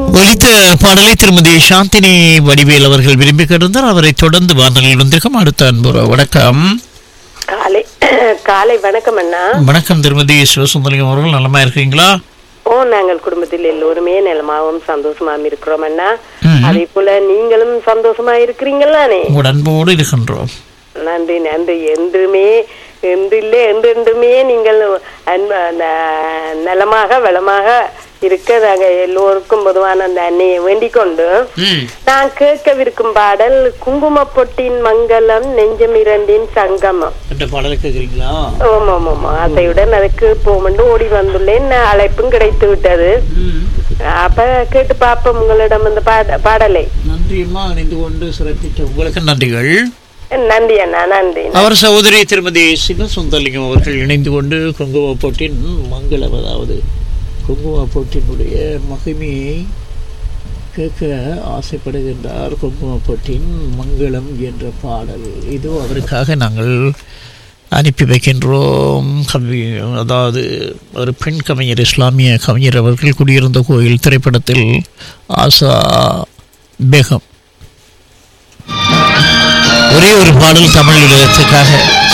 ஒலித்த பாடலை திருமதி சாந்தினி வடிவேல் அவர்கள் விரும்பி கிடந்தார் அவரை தொடர்ந்து வானொலியில் வந்திருக்கும் அடுத்த அன்புற வணக்கம் காலை காலை வணக்கம் அண்ணா வணக்கம் திருமதி சிவசுந்தரியம் அவர்கள் நலமா இருக்கீங்களா ஓ நாங்கள் குடும்பத்தில் எல்லோருமே நலமாகவும் சந்தோஷமாவும் இருக்கிறோம் அண்ணா ம். அதே போல நீங்களும் சந்தோஷமா இருக்கிறீங்களானே உங்கள் அன்போடு இருக்கின்றோம் நன்றி நன்றி என்றுமே என்றில்லை என்றென்றுமே நீங்கள் அன்ப ந- நலமாக வளமாக இருக்க நாங்க எல்லோருக்கும் பொதுவான அந்த அன்னையை வேண்டிக் கொண்டு நான் கேட்கவிருக்கும் பாடல் குங்கும பொட்டின் மங்களம் நெஞ்சம் இரண்டின் சங்கமம் என்ற பாடலை கேட்குறீங்களா ஆமா ஆமா ஆமா ஆசையுடன் அதுக்கு போமெண்டு ஓடி வந்துள்ளேன் நான் அழைப்பும் கிடைத்து விட்டது அப்ப கேட்டு பாப்போம் உங்களிடம் அந்த பாட பாடலை நன்றியம்மா இணைந்து கொண்டு சிறப்பித்த உங்களுக்கு நன்றிகள் நன்றி அண்ணா நன்றி அவர் சகோதரி திருமதி சிவசுந்தலிங்கம் அவர்கள் இணைந்து கொண்டு குங்கும போட்டின் மங்களம் அதாவது குங்கும போட்டினுடைய மகிமையை கேட்க ஆசைப்படுகின்றார் குங்கும போட்டின் மங்களம் என்ற பாடல் இது அவருக்காக நாங்கள் அனுப்பி வைக்கின்றோம் கவி அதாவது ஒரு பெண் கவிஞர் இஸ்லாமிய கவிஞர் அவர்கள் குடியிருந்த கோயில் திரைப்படத்தில் ஆசா பேகம் ஒரே ஒரு பாடல் தமிழ் உலகத்துக்காக